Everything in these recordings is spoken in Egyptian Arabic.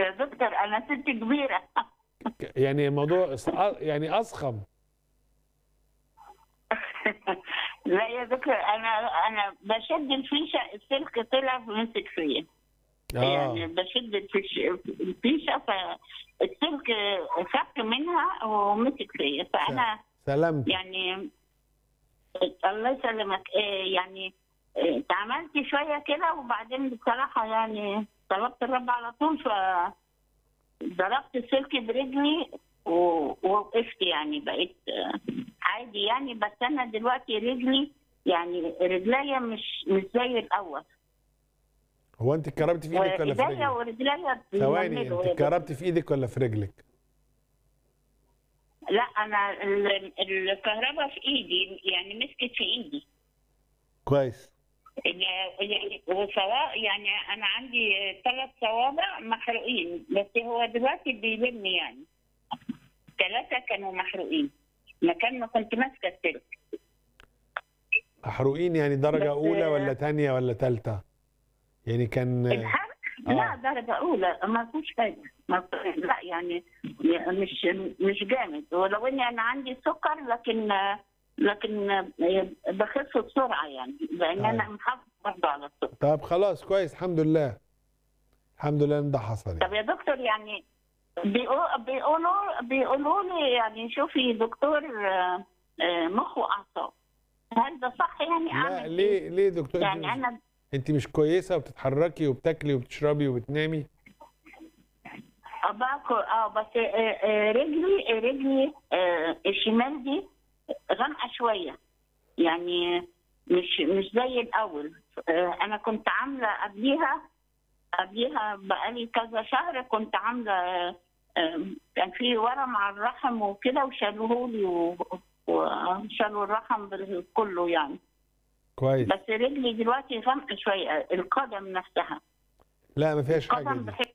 يا دكتور انا ست كبيره ك- يعني الموضوع ص- آه، يعني اضخم لا يا دكتور انا انا بشد الفيشه السلك طلع ومسك فيا يعني اه بشد الفيش- الفيشه فالسلك فك منها ومسك فيا فانا سلامتك يعني الله يسلمك إيه يعني إيه، اتعملت شويه كده وبعدين بصراحه يعني طلبت الرب على طول ف ضربت السلك برجلي و- ووقفت يعني بقيت آه، عادي يعني بس انا دلوقتي رجلي يعني رجليا مش مش زي الاول هو انت اتكربتي في ايدك ولا في وايديا رجلك؟ ورجليا ثواني بينملوا انت يا دكتور. اتكربتي في ايدك ولا في رجلك؟ لا انا ال- الكهرباء في ايدي يعني مسكت في ايدي كويس يعني وصوا يعني انا عندي ثلاث صوابع محروقين بس هو دلوقتي بيلم يعني ثلاثة كانوا محروقين مكان ما كنت ماسكة السلك محروقين يعني درجة بس- أولى ولا تانية ولا تالتة؟ يعني كان الحرق آه. لا درجة أولى ما فيش حاجة ما لا يعني مش مش جامد ولو إني أنا عندي سكر لكن لكن بخف بسرعة يعني لأن أنا أيوة. محافظة برضه على السكر طب خلاص كويس الحمد لله الحمد لله ان ده حصل يعني. طب يا دكتور يعني بيقو- بيقولوا بيقولوا لي يعني شوفي دكتور آه، آه، مخ واعصاب هل ده صح يعني لا اعمل إيه؟ ليه ليه دكتور انت يعني مش, انا انت مش كويسة وبتتحركي وبتاكلي وبتشربي وبتنامي؟ باكل اه بس آه، آه، رجلي رجلي آه، الشمال دي غامقه شويه يعني مش مش زي الاول آه، انا كنت عامله قبليها قبليها بقالي كذا شهر كنت عامله آه، آه، كان في ورم على الرحم وكده وشالوه لي و- وشالوا الرحم بال- كله يعني كويس بس رجلي دلوقتي غامقه شويه القدم نفسها لا ما فيهاش حاجة القدم دي بحب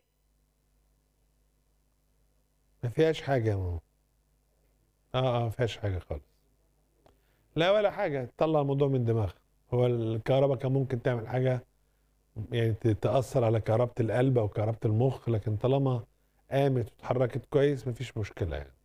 ما فيهاش حاجة يا ماما اه اه ما فيهاش حاجة خالص لا ولا حاجة طلع الموضوع من دماغك هو الكهرباء كان ممكن تعمل حاجة يعني ت- تأثر على كهربة القلب أو كهربة المخ لكن طالما قامت واتحركت كويس مفيش مشكلة يعني